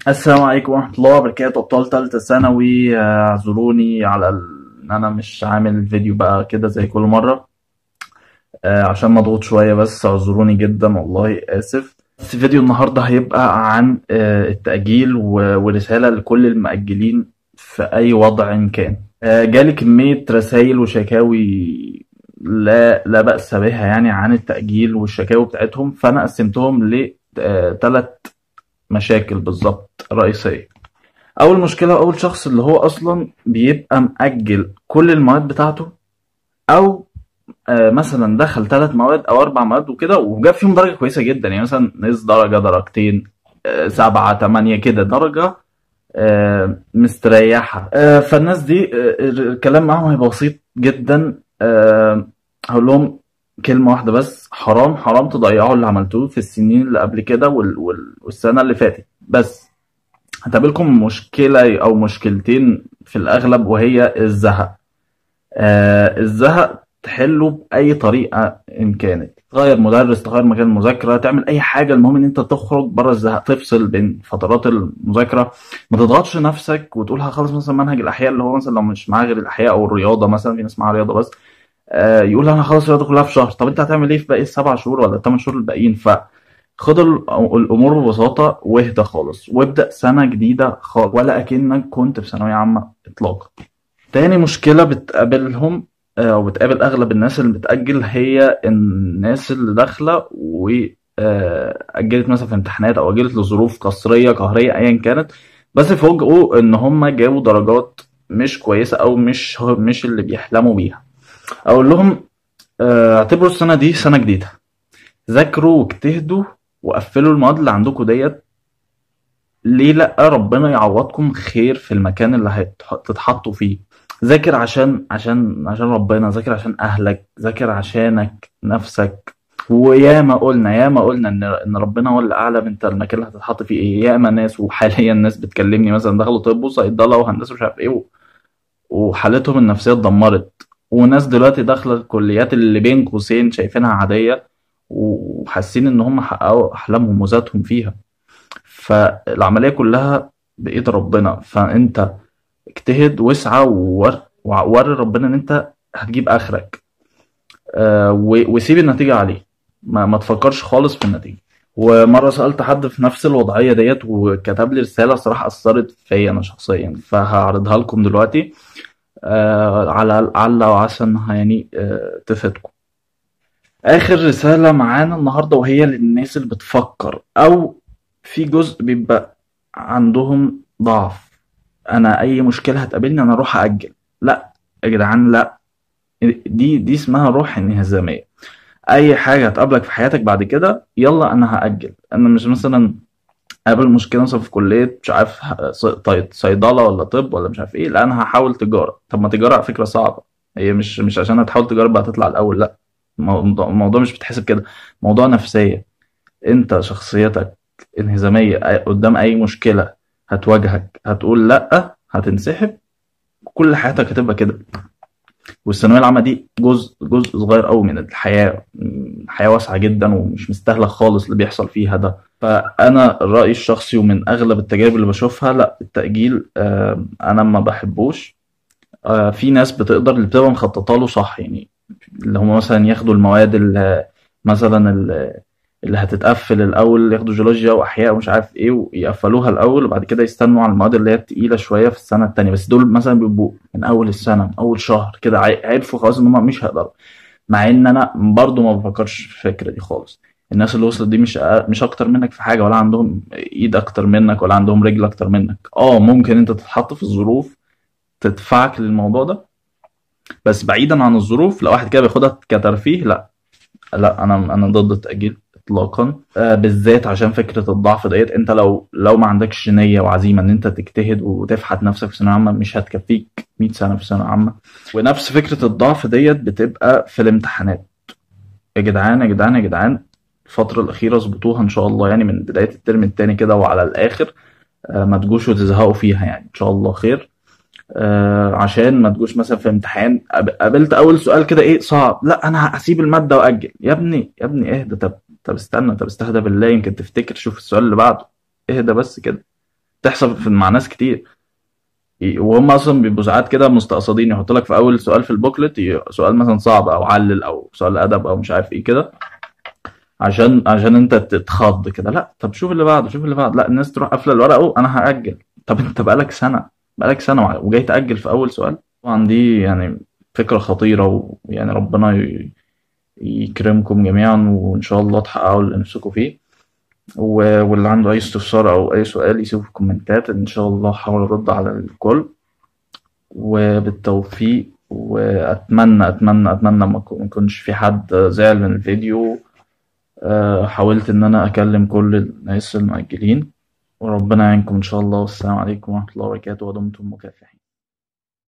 السلام عليكم ورحمة الله وبركاته أبطال تالتة ثانوي آه، اعذروني على ال- إن أنا مش عامل فيديو بقى كده زي كل مرة آه، عشان مضغوط شوية بس اعذروني جدا والله آسف بس فيديو النهاردة هيبقى عن آه، التأجيل و- ورسالة لكل المأجلين في أي وضع كان آه، جالي كمية رسائل وشكاوي لا لا بأس بها يعني عن التأجيل والشكاوي بتاعتهم فأنا قسمتهم لثلاث مشاكل بالظبط رئيسية أول مشكلة أول شخص اللي هو أصلا بيبقى مأجل كل المواد بتاعته أو آه، مثلا دخل ثلاث مواد أو أربع مواد وكده وجاب فيهم درجة كويسة جدا يعني مثلا نقص درجة درجتين آه، سبعة تمانية كده درجة آه، مستريحة آه، فالناس دي آه، الكلام معاهم هيبقى بسيط جدا آه، هقول لهم كلمة واحدة بس حرام حرام تضيعوا اللي عملتوه في السنين اللي قبل كده وال- وال- والسنة اللي فاتت بس هتقابلكم مشكلة أو مشكلتين في الأغلب وهي الزهق آه الزهق تحله بأي طريقة إن كانت تغير مدرس تغير مكان المذاكرة تعمل أي حاجة المهم إن أنت تخرج بره الزهق تفصل بين فترات المذاكرة ما تضغطش نفسك وتقول هخلص مثلا منهج الأحياء اللي هو مثلا لو مش معاه غير الأحياء أو الرياضة مثلا في ناس معاها رياضة بس آه يقول أنا هخلص الرياضة كلها في شهر طب أنت هتعمل إيه في باقي السبع شهور ولا الثمان شهور الباقيين فخد ال- الأمور ببساطة واهدى خالص وابدأ سنة جديدة خالص ولا أكنك كنت في ثانوية عامة إطلاقا تاني مشكلة بتقابلهم آه، أو بتقابل أغلب الناس اللي بتأجل هي الناس اللي داخلة وأجلت مثلا في امتحانات أو أجلت لظروف قصرية قهرية أيا كانت بس فوجئوا إن هم جابوا درجات مش كويسة أو مش مش اللي بيحلموا بيها أقول لهم آه، اعتبروا السنة دي سنة جديدة ذاكروا واجتهدوا وقفلوا المواد اللي عندكم ديت ليه لأ ربنا يعوضكم خير في المكان اللي هتتحطوا فيه ذاكر عشان عشان عشان ربنا ذاكر عشان أهلك ذاكر عشانك نفسك وياما قلنا ياما قلنا ان ان ربنا هو اللي اعلم انت المكان اللي هتتحط فيه ايه ياما ناس وحاليا ناس بتكلمني مثلا دخلوا طب وصيدله وهندسه مش عارف ايه و- وحالتهم النفسيه اتدمرت وناس دلوقتي داخله الكليات اللي بين قوسين شايفينها عاديه وحاسين ان هم حققوا احلامهم وذاتهم فيها فالعملية كلها بإيد ربنا فأنت اجتهد واسعى وور- ووري ربنا إن أنت هتجيب آخرك آه، و- وسيب النتيجة عليه ما, ما تفكرش خالص في النتيجة ومرة سألت حد في نفس الوضعية ديت وكتب لي رسالة صراحة أثرت فيا أنا شخصيا فهعرضها لكم دلوقتي آه، على لعل وعسى إنها يعني آه، تفيدكم آخر رسالة معانا النهاردة وهي للناس اللي بتفكر أو في جزء بيبقى عندهم ضعف أنا أي مشكلة هتقابلني أنا أروح أأجل لا يا جدعان لا دي دي اسمها روح انهزامية أي حاجة هتقابلك في حياتك بعد كده يلا أنا هأجل أنا مش مثلا قابل مشكلة مثلا في كلية مش عارف ه- ص- طيب صيدلة ولا طب ولا مش عارف إيه لا أنا هحاول تجارة طب ما تجارة على فكرة صعبة هي مش مش عشان هتحاول تجارة بقى هتطلع الأول لا الموضوع الموضوع مش بتحسب كده موضوع نفسية انت شخصيتك انهزامية أي- قدام اي مشكلة هتواجهك هتقول لا هتنسحب كل حياتك هتبقى كده والثانوية العامة دي جزء جزء صغير قوي من الحياة الحياة واسعة جدا ومش مستاهلة خالص اللي بيحصل فيها ده فأنا رأيي الشخصي ومن أغلب التجارب اللي بشوفها لا التأجيل آه، أنا ما بحبوش آه، في ناس بتقدر اللي بتبقى مخططة له صح يعني اللي هم مثلا ياخدوا المواد اللي مثلا اللي اللي هتتقفل الأول ياخدوا جيولوجيا وأحياء ومش عارف إيه ويقفلوها الأول وبعد كده يستنوا على المواد اللي هي التقيلة شوية في السنة التانية بس دول مثلا بيبقوا من أول السنة من أول شهر كده عي- عرفوا خلاص إن هم مش هيقدروا مع إن أنا برضو ما بفكرش في الفكرة دي خالص الناس اللي وصلت دي مش أ- مش أكتر منك في حاجة ولا عندهم إيد أكتر منك ولا عندهم رجل أكتر منك أه ممكن أنت تتحط في ظروف تدفعك للموضوع ده بس بعيدا عن الظروف لو واحد كده بياخدها كترفيه لا لا انا انا ضد التأجيل اطلاقا آه بالذات عشان فكرة الضعف ديت انت لو لو ما عندكش نية وعزيمة ان انت تجتهد وتفحت نفسك في ثانوية عامة مش هتكفيك 100 سنة في ثانوية عامة ونفس فكرة الضعف ديت بتبقى في الامتحانات يا جدعان يا جدعان يا جدعان الفترة الأخيرة اظبطوها إن شاء الله يعني من بداية الترم التاني كده وعلى الآخر آه ما تجوش وتزهقوا فيها يعني إن شاء الله خير آه عشان ما تجوش مثلا في امتحان قاب- قابلت اول سؤال كده ايه صعب لا انا هسيب الماده واجل يا ابني يا ابني اهدى طب طب استنى طب استهدى بالله يمكن تفتكر شوف السؤال اللي بعده اهدى بس كده بتحصل في مع ناس كتير ي- وهم اصلا بيبقوا ساعات كده مستقصدين يحط لك في اول سؤال في البوكلت ي- سؤال مثلا صعب او علل او سؤال ادب او مش عارف ايه كده عشان عشان انت تتخض كده لا طب شوف اللي بعده شوف اللي بعده لا الناس تروح قافله الورقه انا هاجل طب انت بقالك سنه بقالك سنه وع- وجاي تاجل في اول سؤال طبعا دي يعني فكره خطيره ويعني ربنا ي- يكرمكم جميعا وان شاء الله تحققوا اللي نفسكم فيه و- واللي عنده اي استفسار او اي سؤال يسيبه في الكومنتات ان شاء الله هحاول ارد على الكل وبالتوفيق واتمنى اتمنى اتمنى ما يكون- ما يكونش في حد زعل من الفيديو آه، حاولت ان انا اكلم كل الناس المؤجلين وربنا يعينكم ان شاء الله والسلام عليكم ورحمة الله وبركاته ودمتم مكافحين